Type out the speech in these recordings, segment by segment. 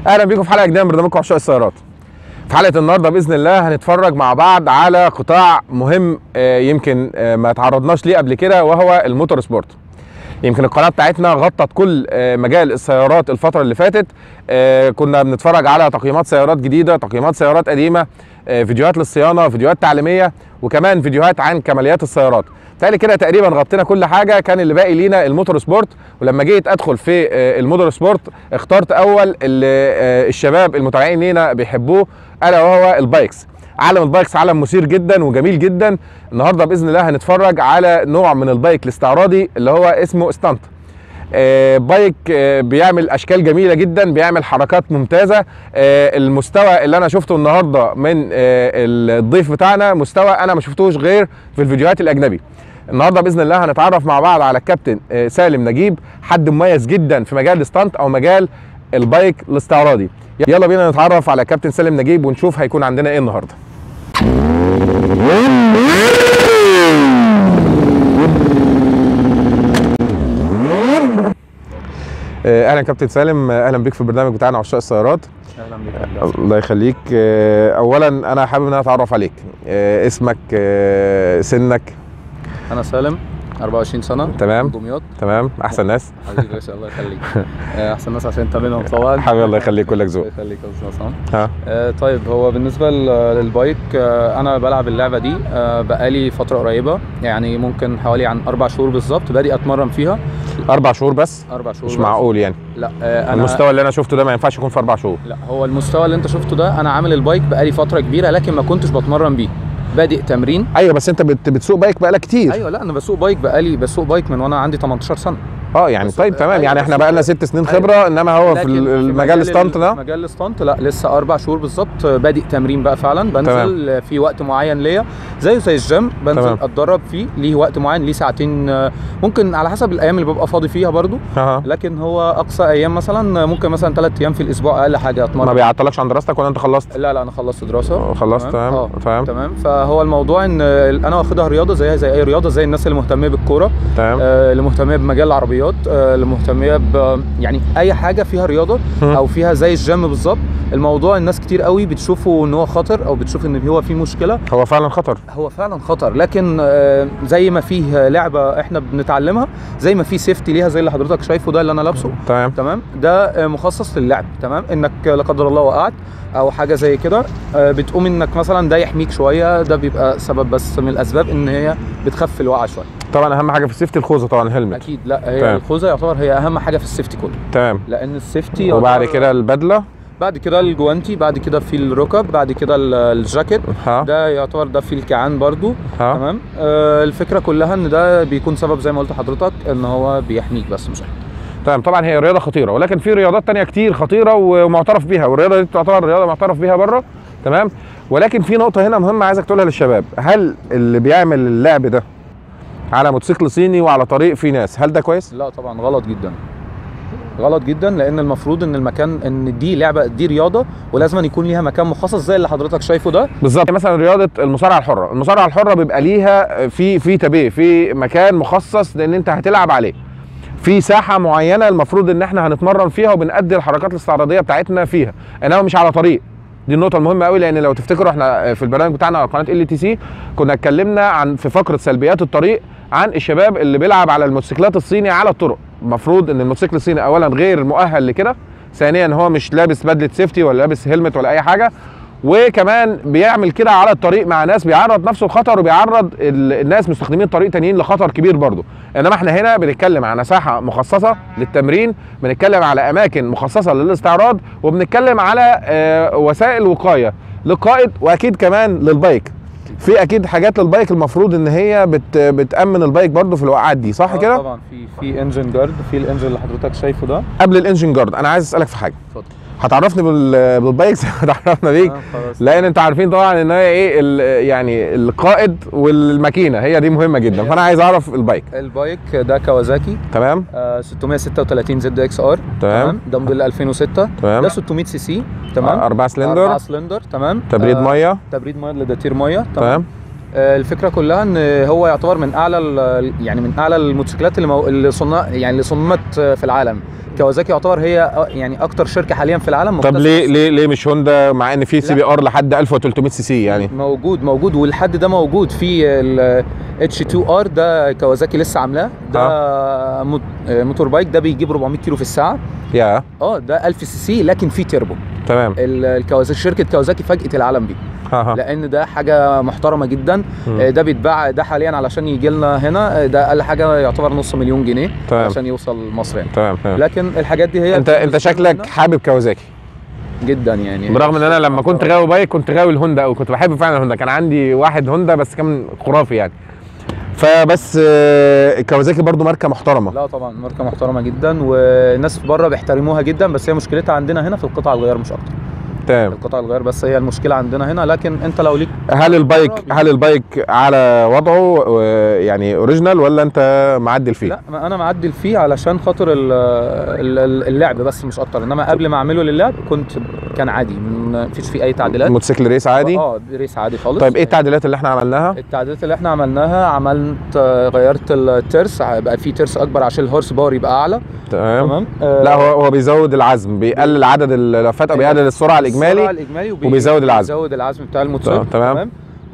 اهلا بيكم في حلقه جديده من برنامجكم عشاق السيارات في حلقه النهارده باذن الله هنتفرج مع بعض على قطاع مهم آه، يمكن آه، ما تعرضناش ليه قبل كده وهو الموتور سبورت يمكن القناه بتاعتنا غطت كل آه، مجال السيارات الفتره اللي فاتت آه، كنا بنتفرج على تقييمات سيارات جديده تقييمات سيارات قديمه آه، فيديوهات للصيانه فيديوهات تعليميه وكمان فيديوهات عن كماليات السيارات بالتالي كده تقريبا غطينا كل حاجه كان اللي باقي لينا الموتور سبورت ولما جيت ادخل في آه، الموتور سبورت اخترت اول اللي آه، الشباب المتابعين لينا بيحبوه الا وهو البايكس عالم البايكس عالم مثير جدا وجميل جدا النهارده باذن الله هنتفرج على نوع من البايك الاستعراضي اللي هو اسمه ستانت آه، بايك آه، بيعمل اشكال جميله جدا بيعمل حركات ممتازه آه، المستوى اللي انا شفته النهارده من آه، الضيف بتاعنا مستوى انا ما شفتوش غير في الفيديوهات الاجنبي النهارده باذن الله هنتعرف مع بعض على الكابتن آه، سالم نجيب حد مميز جدا في مجال الستانت او مجال البايك الاستعراضي يلا بينا نتعرف على كابتن سالم نجيب ونشوف هيكون عندنا ايه النهارده آه، اهلا كابتن سالم آه، اهلا بيك في البرنامج بتاعنا عشاق السيارات اهلا بك يا هندسة. الله يخليك آه، اولا انا حابب ان انا اتعرف عليك آه، اسمك آه، سنك انا سالم 24 سنه تمام. من دمياط تمام احسن ناس حبيبي يا باشا الله يخليك آه، احسن ناس عشان انت منهم طبعا حبيبي الله يخليك كلك ذوق الله يخليك يا استاذ عصام ها آه، طيب هو بالنسبه لل- للبايك آه، انا بلعب اللعبه دي آه، بقالي فتره قريبه يعني ممكن حوالي عن اربع شهور بالظبط بادئ اتمرن فيها اربع شهور بس اربع شهور مش بس. معقول يعني لا آه، انا المستوى اللي انا شفته ده ما ينفعش يكون في اربع شهور لا هو المستوى اللي انت شفته ده انا عامل البايك بقالي فتره كبيره لكن ما كنتش بتمرن بيه بادئ تمرين ايوه بس انت بت- بتسوق بايك بقالك كتير ايوه لا انا بسوق بايك بقالي بسوق بايك من وانا عندي 18 سنه اه يعني بس- طيب تمام أيوة، يعني احنا بس- بقالنا ست سنين أيوة. خبره انما هو في لكن المجال الستانت ده مجال الستانت لا لسه اربع شهور بالظبط بادئ تمرين بقى فعلا بنزل تمام. في وقت معين ليا زيه زي الجيم بنزل تمام. اتدرب فيه ليه وقت معين ليه ساعتين آه، ممكن على حسب الايام اللي ببقى فاضي فيها برضو ها لكن هو اقصى ايام مثلا ممكن مثلا ثلاث ايام في الاسبوع اقل حاجه ما اتمرن بيعطلكش عن دراستك ولا انت خلصت لا لا انا خلصت دراسه خلصت تمام اه تمام تمام فهو الموضوع ان آه، انا واخدها رياضه زيها زي اي رياضه زي الناس اللي مهتميه بالكوره تمام آه، اللي مهتميه بمجال العربيات آه، اللي مهتميه ب يعني اي حاجه فيها رياضه مم. او فيها زي الجيم بالظبط الموضوع الناس كتير قوي بتشوفه ان هو خطر او بتشوف ان هو فيه مشكله هو فعلا خطر هو فعلا خطر لكن آه، زي ما فيه لعبه احنا بنتعلمها زي ما في سيفتي ليها زي اللي حضرتك شايفه ده اللي انا لابسه تمام تمام ده آه، مخصص للعب تمام انك لا قدر الله وقعت او حاجه زي كده آه، بتقوم انك مثلا ده يحميك شويه ده بيبقى سبب بس من الاسباب ان هي بتخفف الوقعه شويه طبعا اهم حاجه في السيفتي الخوذه طبعا الهلمت اكيد لا هي تمام. الخوذه يعتبر هي اهم حاجه في السيفتي كله تمام لان السيفتي وبعد يعتبر- كده البدله بعد كده الجوانتي بعد كده في الركب بعد كده ال- الجاكيت ها ده يعتبر ده في الكعان برضو ها تمام آه الفكره كلها ان ده بيكون سبب زي ما قلت لحضرتك ان هو بيحميك بس مش أكتر. تمام طبعا هي رياضه خطيره ولكن في رياضات تانية كتير خطيره ومعترف بيها والرياضه دي تعتبر رياضه معترف بيها بره تمام ولكن في نقطه هنا مهمه عايزك تقولها للشباب هل اللي بيعمل اللعب ده على موتوسيكل صيني وعلى طريق في ناس هل ده كويس لا طبعا غلط جدا غلط جدا لان المفروض ان المكان ان دي لعبه دي رياضه ولازم أن يكون ليها مكان مخصص زي اللي حضرتك شايفه ده بالظبط مثلا رياضه المصارعه الحره المصارعه الحره بيبقى ليها في في تبيه في مكان مخصص لان انت هتلعب عليه في ساحه معينه المفروض ان احنا هنتمرن فيها وبنأدي الحركات الاستعراضيه بتاعتنا فيها انما مش على طريق دي النقطة المهمة قوي لأن لو تفتكروا احنا في البرنامج بتاعنا على قناة ال تي سي كنا اتكلمنا عن في فقرة سلبيات الطريق عن الشباب اللي بيلعب على الموتوسيكلات الصيني على الطرق المفروض ان الموتوسيكل الصيني اولا غير مؤهل لكده ثانيا هو مش لابس بدلة سيفتي ولا لابس هيلمت ولا اي حاجة وكمان بيعمل كده على الطريق مع ناس بيعرض نفسه لخطر وبيعرض ال- الناس مستخدمين الطريق تانيين لخطر كبير برضه انما احنا هنا بنتكلم عن مساحه مخصصه للتمرين بنتكلم على اماكن مخصصه للاستعراض وبنتكلم على آه، وسائل وقايه للقائد واكيد كمان للبايك في اكيد حاجات للبايك المفروض ان هي بت بتامن البايك برضه في الوقعات دي صح آه كده طبعا في في انجن جارد في الانجن اللي حضرتك شايفه ده قبل الانجن جارد انا عايز اسالك في حاجه اتفضل هتعرفني بال- بالبايك زي ما هتعرفنا بيك آه، خلاص. لان انتوا عارفين طبعا ان هي ايه ال- يعني القائد والماكينه هي دي مهمه جدا هي- فانا عايز اعرف البايك البايك ده كawasaki تمام آه 636 زد اكس ار تمام. ده موديل 2006 تمام ده 600 سي سي تمام أربعة سلندر. أربعة سلندر تمام تبريد آه، ميه تبريد ميه لدتير ميه تمام آه، الفكره كلها ان هو يعتبر من اعلى ال- يعني من اعلى الموتوسيكلات اللي, مو... اللي صنع يعني اللي صممت في العالم كوازاكي يعتبر هي أ- يعني اكتر شركه حاليا في العالم طب مختصة ليه ليه ليه مش هوندا مع ان في سي لا. بي ار لحد 1300 سي سي يعني موجود موجود والحد ده موجود في ال H2R ده كوازاكي لسه عاملاه ده موت- آه، موتور بايك ده بيجيب 400 كيلو في الساعه يا اه ده 1000 سي سي لكن فيه تيربو تمام ال- الكوازاكي شركه كوازاكي فاجئت العالم بيه ها ها لان ده حاجه محترمه جدا مم. آه، ده بيتباع ده حاليا علشان يجي لنا هنا آه، ده اقل حاجه يعتبر نص مليون جنيه تمام. عشان يوصل مصر يعني تمام تمام لكن الحاجات دي هي انت انت شكلك حابب كوازاكي جدا يعني برغم ان انا لما كنت غاوي بايك كنت غاوي الهوندا او كنت بحب فعلا الهوندا كان عندي واحد هوندا بس كان خرافي يعني فبس آه، كوازاكي برضو ماركه محترمه لا طبعا ماركه محترمه جدا والناس بره بيحترموها جدا بس هي مشكلتها عندنا هنا في القطع الغيار مش اكتر تمام القطع الغيار بس هي المشكله عندنا هنا لكن انت لو ليك هل البايك هل البايك على وضعه آه، يعني اوريجينال ولا انت معدل فيه لا ما انا معدل فيه علشان خاطر ال- ال- اللعب بس مش اكتر انما قبل ما اعمله للعب كنت كان عادي ما فيش فيه اي تعديلات موتوسيكل ريس عادي اه ريس عادي خالص طيب ايه التعديلات اللي احنا عملناها التعديلات اللي احنا عملناها عملت آه، غيرت الترس بقى في ترس اكبر عشان الهورس باور يبقى اعلى تمام تمام آه، لا هو هو بيزود العزم بيقلل عدد اللفات او بيقلل السرعه السرعة الاجمالي الاجمالي وبي- وبيزود العزم. بيزود العزم بتاع الموتوسيكل تمام.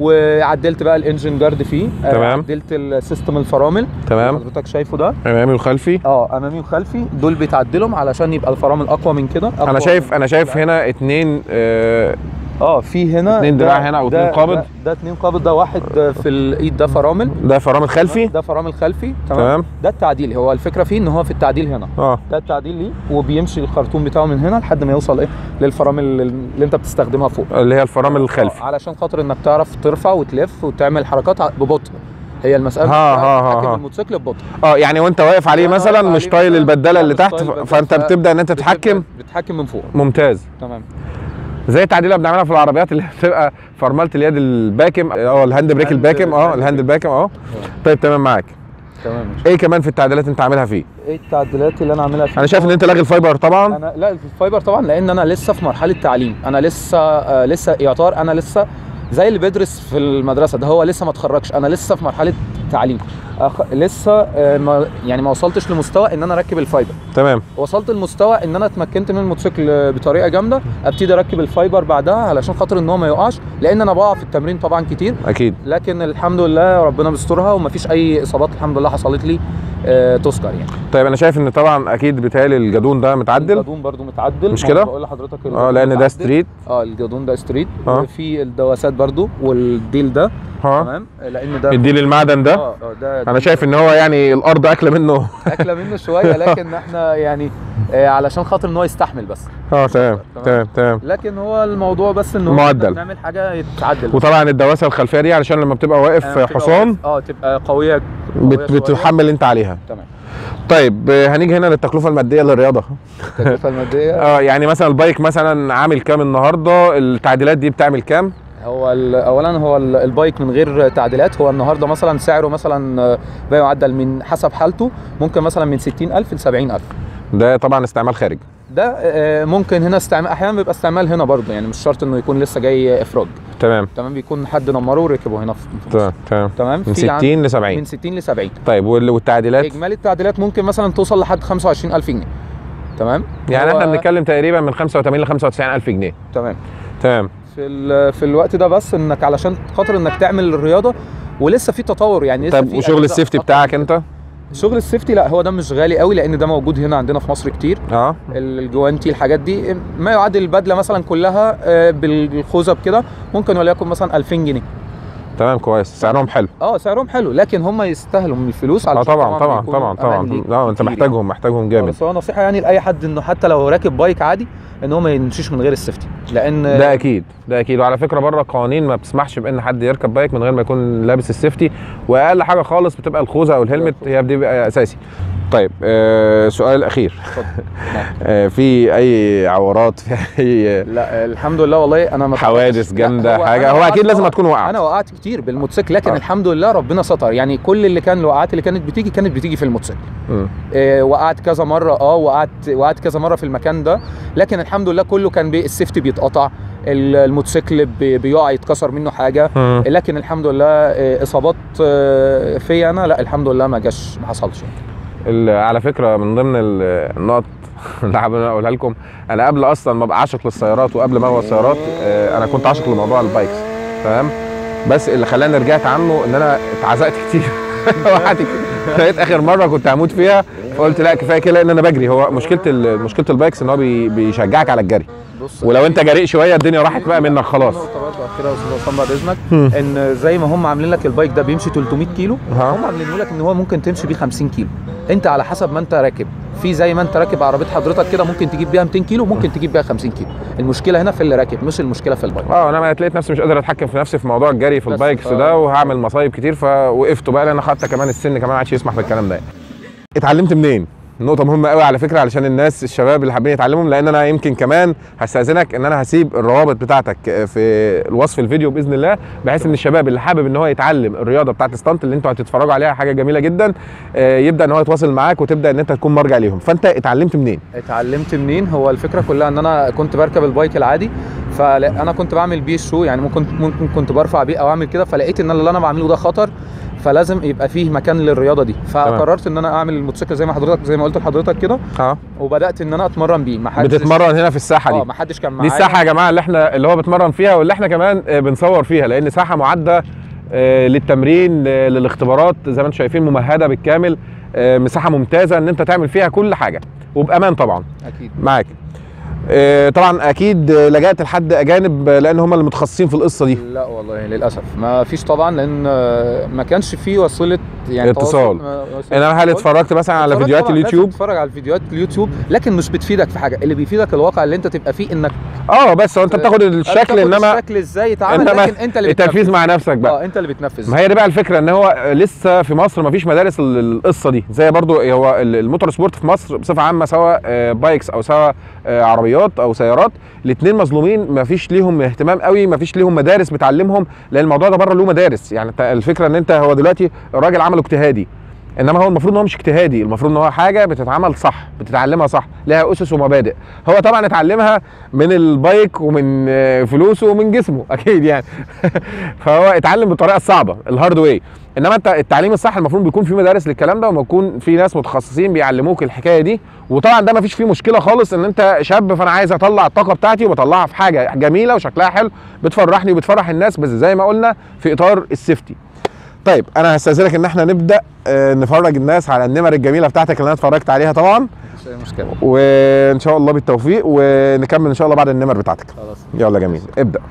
وعدلت بقى الانجن جارد فيه آه، تمام. عدلت السيستم الفرامل تمام حضرتك شايفه ده امامي وخلفي اه امامي وخلفي دول بيتعدلهم علشان يبقى الفرامل اقوى من كده أقوى انا شايف من- انا شايف هنا اتنين آه، اه في هنا اتنين ده- دراع هنا أو ده- اتنين قابض. ده, ده اتنين قابض ده واحد في الايد ده فرامل ده فرامل خلفي ده فرامل خلفي تمام, تمام ده التعديل هو الفكره فيه ان هو في التعديل هنا اه ده التعديل ليه وبيمشي الخرطوم بتاعه من هنا لحد ما يوصل ايه للفرامل اللي انت بتستخدمها فوق اللي هي الفرامل الخلفي آه، علشان خاطر انك تعرف ترفع وتلف وتعمل حركات ع- ببطء هي المساله ها- بتاعت ها- ها- تتحكم ها. الموتوسيكل ببطء اه يعني وانت واقف عليه وأنا مثلا واقف مش عليه طايل مثلاً، البداله لا، اللي مش تحت طايل ف- البدالة، فانت ف- بتبدا ان انت بتبدأ- تتحكم بتتحكم من فوق ممتاز تمام زي التعديل اللي بنعملها في العربيات اللي بتبقى فرمله اليد الباكم اه الهاند بريك الهاند- الباكم اه الهاند الهاند بريك. باكم اه طيب تمام معاك تمام ايه كمان في التعديلات انت عاملها فيه ايه التعديلات اللي انا عاملها فيه انا شايف ان انت لاغي الفايبر طبعا انا لا الفايبر طبعا لان انا لسه في مرحله تعليم انا لسه آه لسه يعتبر انا لسه زي اللي بيدرس في المدرسه ده هو لسه ما اتخرجش انا لسه في مرحله تعليم أخ... لسه آه ما يعني ما وصلتش لمستوى ان انا اركب الفايبر تمام وصلت لمستوى ان انا اتمكنت من الموتوسيكل بطريقه جامده ابتدي اركب الفايبر بعدها علشان خاطر ان هو ما يقعش لان انا بقع في التمرين طبعا كتير اكيد لكن الحمد لله ربنا بيسترها ومفيش اي اصابات الحمد لله حصلت لي آه تذكر يعني طيب انا شايف ان طبعا اكيد بيتهيألي الجدون ده متعدل الجدون برضو متعدل مش ما كده؟ أنا بقول لحضرتك اه الجدون لان ده متعدل. ستريت اه الجدون ده ستريت آه. وفي الدواسات برضو والديل ده ها تمام لان ده ادي لي المعدن ده اه اه ده انا شايف ان هو يعني الارض اكله منه اكله منه شويه لكن احنا يعني آه علشان خاطر ان هو يستحمل بس اه تمام تمام تمام لكن هو الموضوع بس ان هو معدل. إحنا بنعمل حاجه يتعدل وطبعا الدواسه الخلفيه دي علشان لما بتبقى واقف آه، بتبقى حصان واقف- اه تبقى قويه قوية بت شوية. بتحمل انت عليها تمام طيب آه، هنيجي هنا للتكلفه الماديه للرياضه التكلفه الماديه اه يعني مثلا البايك مثلا عامل كام النهارده التعديلات دي بتعمل كام هو ال- اولا هو ال- البايك من غير تعديلات هو النهارده مثلا سعره مثلا آه، ما يعدل من حسب حالته ممكن مثلا من 60000 ل 70000 ده طبعا استعمال خارج ده آه، ممكن هنا استعمال احيانا بيبقى استعمال هنا برضه يعني مش شرط انه يكون لسه جاي افراج تمام تمام بيكون حد نمره وركبه هنا في في مصر. تمام تمام تمام من في عن- 60 ل 70 من 60 ل 70 طيب وال- والتعديلات اجمالي التعديلات ممكن مثلا توصل لحد 25000 جنيه تمام يعني هو- احنا بنتكلم تقريبا من 85 ل 95 الف جنيه تمام تمام في ال- في الوقت ده بس انك علشان خاطر انك تعمل الرياضه ولسه في تطور يعني لسه طب في وشغل أجهزة السيفتي أكتر بتاعك من كده. انت شغل السيفتي لا هو ده مش غالي قوي لان ده موجود هنا عندنا في مصر كتير اه الجوانتي الحاجات دي ما يعادل البدله مثلا كلها آه، بالخوذه بكده ممكن وليكن مثلا 2000 جنيه تمام كويس سعرهم حلو اه سعرهم حلو لكن هم يستاهلوا من الفلوس اه علشان طبعا طبعا بيكونوا طبعا طبعا أمان ليك لا انت كتير محتاجهم محتاجهم يعني. جامد بس هو نصيحه يعني لاي حد انه حتى لو راكب بايك عادي ان هو ما يمشيش من غير السيفتي لان ده اكيد ده اكيد وعلى فكره بره القوانين ما بتسمحش بان حد يركب بايك من غير ما يكون لابس السيفتي واقل حاجه خالص بتبقى الخوذه او الهلمت هي دي بقى اساسي طيب آه سؤال الاخير اتفضل. نعم. آه في اي عورات في اي لا الحمد لله والله انا ما حوادث لا، جامده هو حاجه أنا هو وقعت اكيد لازم طبعاً. هتكون وقعت انا وقعت كتير بالموتوسيكل لكن آه. الحمد لله ربنا ستر يعني كل اللي كان الوقعات اللي كانت بتيجي كانت بتيجي في الموتوسيكل مم. آه، وقعت كذا مره اه وقعت وقعت كذا مره في المكان ده لكن الحمد لله كله كان بي السيفتي بيتقطع ال- الموتوسيكل بي- بيقع يتكسر منه حاجه مم. لكن الحمد لله آه، اصابات آه، فيا انا لا الحمد لله ما جاش ما حصلش يعني. ال- على فكره من ضمن ال- النقط اللي حابب إن أنا اقولها لكم انا قبل اصلا ما ابقى عاشق للسيارات وقبل ما اغوى السيارات آه، انا كنت عاشق لموضوع البايكس تمام بس اللي خلاني رجعت عنه ان انا اتعزقت كتير وقعدت كتير. لقيت اخر مره كنت هموت فيها فقلت لا كفايه كده لان انا بجري هو مشكله ال- مشكله البايكس ان هو بي- بيشجعك على الجري بص ولو انت جريء شويه الدنيا راحت بقى منك خلاص نقطة برضه أخيرة يا أستاذ عصام بعد إذنك إن زي ما هم عاملين لك البايك ده بيمشي 300 كيلو ها. هم عاملين لك إن هو ممكن تمشي بيه 50 كيلو أنت على حسب ما أنت راكب في زي ما أنت راكب عربية حضرتك كده ممكن تجيب بيها 200 كيلو ممكن تجيب بيها 50 كيلو المشكلة هنا في اللي راكب مش المشكلة في البايك اه انا لقيت نفسي مش قادر اتحكم في نفسي في موضوع الجري في بس البايكس ف- ده وهعمل مصايب كتير فوقفت بقى لان حتى كمان السن كمان ما عادش يسمح بالكلام ده اتعلمت منين نقطة مهمة قوي على فكرة علشان الناس الشباب اللي حابين يتعلمهم لأن أنا يمكن كمان هستأذنك إن أنا هسيب الروابط بتاعتك في الوصف الفيديو بإذن الله بحيث إن الشباب اللي حابب إن هو يتعلم الرياضة بتاعت الستانت اللي أنتوا هتتفرجوا عليها حاجة جميلة جدا آه، يبدأ إن هو يتواصل معاك وتبدأ إن أنت تكون مرجع ليهم فأنت اتعلمت منين؟ اتعلمت منين هو الفكره كلها ان انا كنت بركب البايك العادي فانا كنت بعمل بيه شو يعني ممكن ممكن كنت برفع بيه او اعمل كده فلقيت ان اللي انا بعمله ده خطر فلازم يبقى فيه مكان للرياضه دي فقررت ان انا اعمل الموتوسيكل زي ما حضرتك زي ما قلت لحضرتك كده اه وبدات ان انا اتمرن بيه ما حدش بتتمرن هنا في الساحة دي اه ما حدش كان دي معايا الساحه يا جماعه اللي احنا اللي هو بيتمرن فيها واللي احنا كمان آه، بنصور فيها لان ساحه معده آه، للتمرين آه، للاختبارات زي ما انتم شايفين ممهده بالكامل آه، مساحه ممتازه ان انت تعمل فيها كل حاجه وبامان طبعا اكيد معاك آه، طبعا اكيد آه، لجأت لحد اجانب آه، لان هم اللي متخصصين في القصه دي لا والله للاسف ما فيش طبعا لان آه، ما كانش فيه وسيله يعني اتصال. تواصل- آه، وسيلة انما هل اتصال. اتفرجت مثلا على اتفرج فيديوهات طبعاً، لازم اليوتيوب تتفرج على الفيديوهات اليوتيوب لكن مش بتفيدك في حاجه اللي بيفيدك الواقع اللي انت تبقى فيه انك اه بس هو انت بتاخد الشكل تاخد انما الشكل ازاي يتعامل إنما لكن انت اللي التنفيذ بتنفذ مع نفسك بقى اه انت اللي بتنفذ ما هي دي بقى الفكره ان هو لسه في مصر ما فيش مدارس ال- القصه دي زي برضو هو ال- الموتور سبورت في مصر بصفه عامه سواء آه، بايكس او سواء آه، عربيات او سيارات الاثنين مظلومين ما فيش ليهم اهتمام قوي ما فيش ليهم مدارس بتعلمهم لان الموضوع ده بره له مدارس يعني أنت الفكره ان انت هو دلوقتي الراجل عمله اجتهادي انما هو المفروض ان هو مش اجتهادي المفروض ان هو حاجه بتتعمل صح بتتعلمها صح لها اسس ومبادئ هو طبعا اتعلمها من البايك ومن آه، فلوسه ومن جسمه اكيد يعني فهو اتعلم بالطريقه الصعبه الهارد واي انما انت التعليم الصح المفروض بيكون في مدارس للكلام ده ويكون في ناس متخصصين بيعلموك الحكايه دي وطبعا ده ما فيش فيه مشكله خالص ان انت شاب فانا عايز اطلع الطاقه بتاعتي وبطلعها في حاجه جميله وشكلها حلو بتفرحني وبتفرح الناس بس زي ما قلنا في اطار السيفتي طيب انا هستاذنك ان احنا نبدا آه، نفرج الناس على النمر الجميله بتاعتك اللي انا اتفرجت عليها طبعا مش اي مشكله وان شاء الله بالتوفيق ونكمل ان شاء الله بعد النمر بتاعتك خلاص يلا جميل ابدا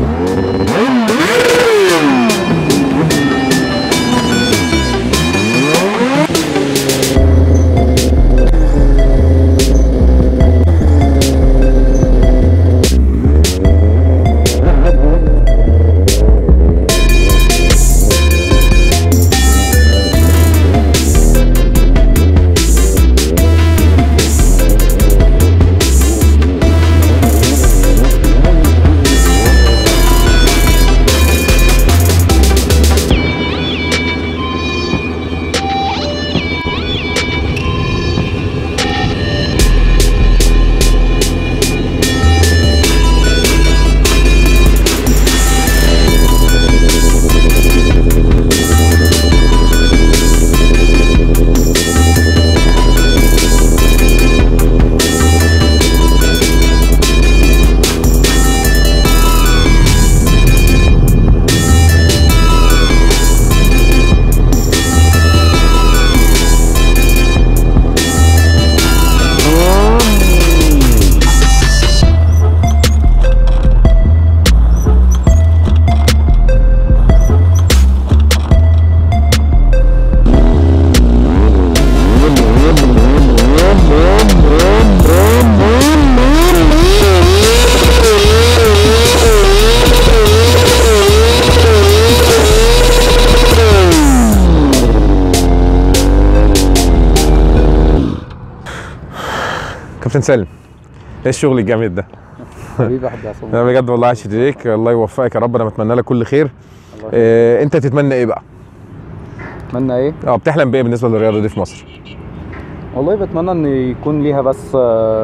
كابتن سالم ايه الشغل الجامد ده حبيبي احمد عصام انا بجد والله عايش ليك الله يوفقك يا رب انا بتمنى لك كل خير الله يخليك. إيه انت تتمنى ايه بقى اتمنى ايه اه بتحلم بايه بالنسبه للرياضه دي في مصر والله بتمنى ان يكون ليها بس آه،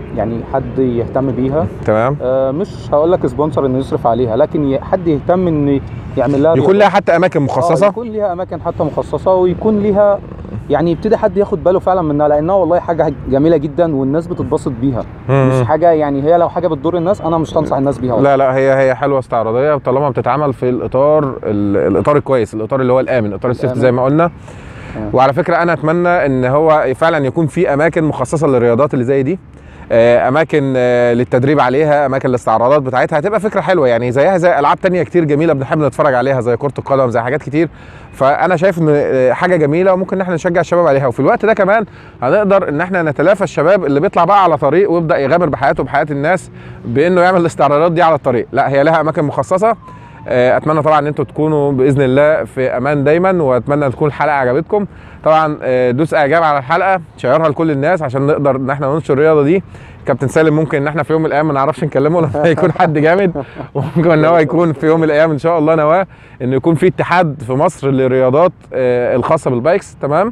يعني حد يهتم بيها تمام آه، مش هقول لك سبونسر انه يصرف عليها لكن ي- حد يهتم ان يعمل لها يكون رياضة. لها حتى اماكن آه، مخصصه يكون ليها اماكن حتى مخصصه ويكون ليها يعني يبتدي حد ياخد باله فعلا منها لانها والله حاجه جميله جدا والناس بتتبسط بيها مم. مش حاجه يعني هي لو حاجه بتضر الناس انا مش هنصح الناس بيها والله. لا لا هي هي حلوه استعراضيه طالما بتتعمل في الاطار ال- الاطار الكويس الاطار اللي هو الامن اطار السيفتي الآمن. زي ما قلنا تمام. وعلى فكره انا اتمنى ان هو فعلا يكون في اماكن مخصصه للرياضات اللي زي دي آه، اماكن آه، للتدريب عليها اماكن للاستعراضات بتاعتها هتبقى فكره حلوه يعني زيها زي العاب تانية كتير جميله بنحب نتفرج عليها زي كره القدم زي حاجات كتير فانا شايف ان آه، حاجه جميله وممكن ان احنا نشجع الشباب عليها وفي الوقت ده كمان هنقدر ان احنا نتلافى الشباب اللي بيطلع بقى على طريق ويبدا يغامر بحياته وبحياه الناس بانه يعمل الاستعراضات دي على الطريق لا هي لها اماكن مخصصه آه، اتمنى طبعا ان انتوا تكونوا باذن الله في امان دايما واتمنى تكون الحلقه عجبتكم طبعا آه، دوس اعجاب على الحلقه شيرها لكل الناس عشان نقدر ان احنا ننشر الرياضه دي كابتن سالم ممكن ان احنا في يوم من الايام ما نعرفش نكلمه لما يكون حد جامد وممكن ان هو يكون في يوم من الايام ان شاء الله نواه ان يكون في اتحاد في مصر للرياضات آه، الخاصه بالبايكس تمام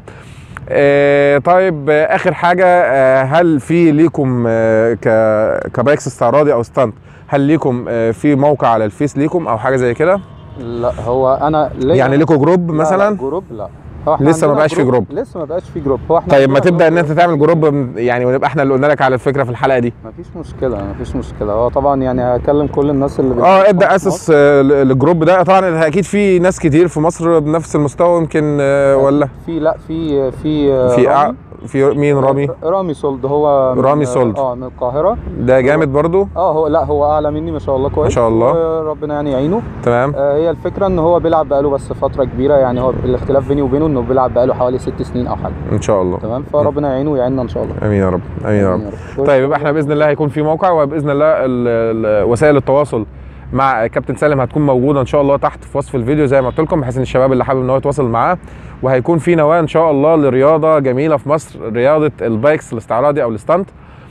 آه، طيب آه، اخر حاجه آه، هل في ليكم آه، ك- كبايكس استعراضي او ستاند هل ليكم آه، في موقع على الفيس ليكم او حاجه زي كده لا هو انا ليا يعني ليكم جروب لا، مثلا لا جروب لا هو إحنا لسه ما عندنا بقاش في جروب. لسه ما بقاش في جروب هو احنا طيب ما عندنا تبدا ان جروب. انت تعمل جروب يعني ونبقى احنا اللي قلنا لك على الفكره في الحلقه دي مفيش مشكله مفيش مشكله هو طبعا يعني هكلم كل الناس اللي اه بتسمع ابدا في اسس مصر. آه، ال- الجروب ده طبعا اكيد في ناس كتير في مصر بنفس المستوى يمكن آه، ولا في لا في في في رامي. أع- في مين رامي رامي سولد هو من- رامي سولد. اه من القاهره ده جامد برضو اه هو لا هو اعلى مني ما شاء الله كويس ما شاء الله. ربنا يعني يعينه تمام آه هي الفكره ان هو بيلعب بقاله بس فتره كبيره يعني هو الاختلاف بيني وبينه انه بيلعب بقاله حوالي ست سنين او حاجه ان شاء الله تمام فربنا يعينه ويعيننا ان شاء الله امين يا رب امين يا رب رب. طيب يبقى احنا باذن الله هيكون في موقع وباذن الله ال- ال- وسائل التواصل مع كابتن سالم هتكون موجوده ان شاء الله تحت في وصف الفيديو زي ما قلت لكم بحيث ان الشباب اللي حابب ان هو يتواصل معاه وهيكون في نواه ان شاء الله لرياضه جميله في مصر رياضه البايكس الاستعراضي او الستانت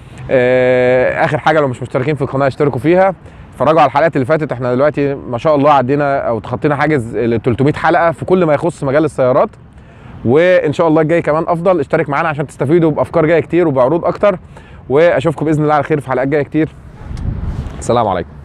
آه، اخر حاجه لو مش مشتركين في القناه اشتركوا فيها اتفرجوا على الحلقات اللي فاتت احنا دلوقتي ما شاء الله عدينا او تخطينا حاجز ال 300 حلقه في كل ما يخص مجال السيارات وان شاء الله الجاي كمان افضل اشترك معانا عشان تستفيدوا بافكار جايه كتير وبعروض اكتر واشوفكم باذن الله على خير في حلقات جايه كتير السلام عليكم